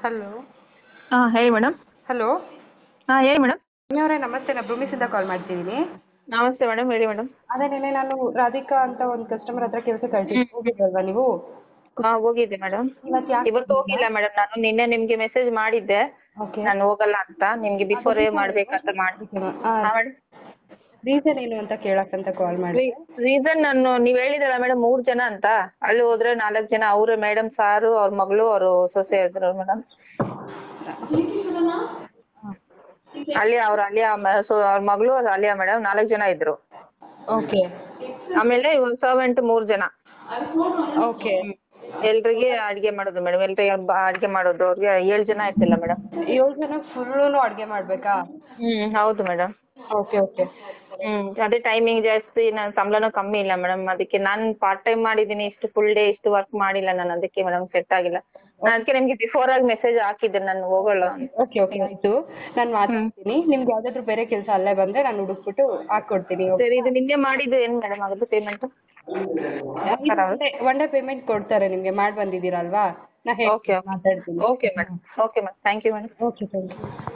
Hello ಹಾ ಹೇಳಿ madam hello ಹಾ ಹೇಳಿ ಮೇಡಮ್ ಅವರೇ ನಮಸ್ತೆ ನಾನು ಬ್ರೂಮಿಸಿಂದ ಕಾಲ್ ಮಾಡ್ತಿದ್ದೀನಿ ನಮಸ್ತೆ ಮೇಡಮ್ ಹೇಳಿ ಮೇಡಮ್ ಅದೇ ನೆನ್ನೆ ನಾನು ರಾಧಿಕಾ ಅಂತ ಒಂದು ಕಸ್ಟಮರ್ ಹತ್ರ ಕೆಲಸ ಕಳ್ಸಿದ್ದೆ ಹೋಗಿದ್ರಲ್ವಾ ನೀವು ಹಾ ಹೋಗಿದ್ದೆ ಮೇಡಮ್ ಇವತ್ತು ಯಾಕೆ ಇವತ್ತು ಹೋಗಿಲ್ಲ ಮೇಡಮ್ ನಾನು ನಿನ್ನೆ ನಿಮ್ಗೆ ಮೆಸೇಜ್ ಮಾಡಿದ್ದೆ ಓಕೆ ನಾನು ಹೋಗಲ್ಲ ಅಂತ ನಿಮ್ಗೆ ಬಿಫೋರ್ ಮಾಡ್ಬೇಕಂತ ಮಾಡಿ ಹಾ ಮೇಡಮ್ ರೀಸನ್ ಏನು ಅಂತ ಕೇಳಕ್ಕಂತ ಕಾಲ್ ಮಾಡಿದೆ ರೀಸನ್ ನಾನು ನೀವ್ ಹೇಳಿದ್ರಲ್ಲ ಮೇಡಮ್ ಮೂರ್ ಜನ ಅಂತ ಅಲ್ಲಿ ಹೋದ್ರೆ ನಾಲ್ಕ್ ಜನ ಅವ್ರ ಮೇಡಮ್ ಸಾರು ಅವ್ರ ಮಗಳು ಅವ್ರ ಸೊಸೆ ಇದ್ರು ಮೇಡಮ್ ಅಲ್ಲಿ ಅವ್ರ ಅಲಿಯಾ ಸೊ ಅವ್ರ ಮಗಳು ಅವ್ರ ಅಲಿಯಾ ಮೇಡಮ್ ನಾಲ್ಕ್ ಜನ ಇದ್ರು ಓಕೆ ಆಮೇಲೆ ಸರ್ವೆಂಟ್ ಮೂರ್ ಜನ ಓಕೆ ಎಲ್ರಿಗೆ ಅಡ್ಗೆ ಮಾಡೋದು ಮೇಡಮ್ ಎಲ್ರಿಗೆ ಬ- ಅಡ್ಗೆ ಮಾಡೋದು ಅವ್ರಿಗೆ ಏಳ್ ಜನ ಆಯ್ತಿಲ್ಲ ಮೇಡಮ್ ಏಳು ಜನ ಫುಲ್ಲು ಅಡ್ಗೆ ಮಾಡ್ಬೇಕಾ ಹ್ಮ್ ಹೌದು ಮೇಡಮ್ ಓಕೆ ಓಕೆ ಹ್ಮ್ ಅದೇ ಟೈಮಿಂಗ್ ಜಾಸ್ತಿ ನನ್ ಸಂಬಳನೂ ಕಮ್ಮಿ ಇಲ್ಲ ಮೇಡಮ್ ಅದಕ್ಕೆ ನಾನ್ ಪಾರ್ಟ್ ಟೈಮ್ ಮಾಡಿದೀನಿ ಇಷ್ಟು ಫುಲ್ ಡೇ ಇಷ್ಟು ವರ್ಕ್ ಮಾಡಿಲ್ಲ ನಾನು ಅದಕ್ಕೆ ಮೇಡಮ್ ಸೆಟ್ ಆಗಿಲ್ಲ ನಾನ್ ಅದಕ್ಕೆ ನಿಮ್ಗೆ ಬಿಫೋರ್ ಆಗಿ ಮೆಸೇಜ್ ಹಾಕಿದ್ದೆ ನಾನು ಹೋಗಲ್ಲ ಅಂತ. ಓಕೆ ಓಕೆ ಆಯ್ತು ನಾನು ಮಾತಾಡ್ತೀನಿ ನಿಮ್ಗೆ ಯಾವ್ದಾದ್ರು ಬೇರೆ ಕೆಲಸ ಅಲ್ಲೇ ಬಂದ್ರೆ ನಾನು ಹುಡುಕ್ಬಿಟ್ಟು ಹಾಕೊಡ್ತೀನಿ ಸರಿ ಇದು ನಿನ್ನೆ ಮಾಡಿದ್ದು ಏನ್ ಮೇಡಮ್ ಆಗುತ್ತೆ ಪೇಮೆಂಟ್ ಒನ್ ಡೇ ಪೇಮೆಂಟ್ ಕೊಡ್ತಾರೆ ನಿಮ್ಗೆ ಮಾಡಿ ಬಂದಿದ್ದೀರಲ್ವಾ ನಾ ಓಕೆ ಹೇಳ್ತೀನಿ ಮಾತಾಡ್ತೀನಿ okay madam okay madam thank you madam okay thank you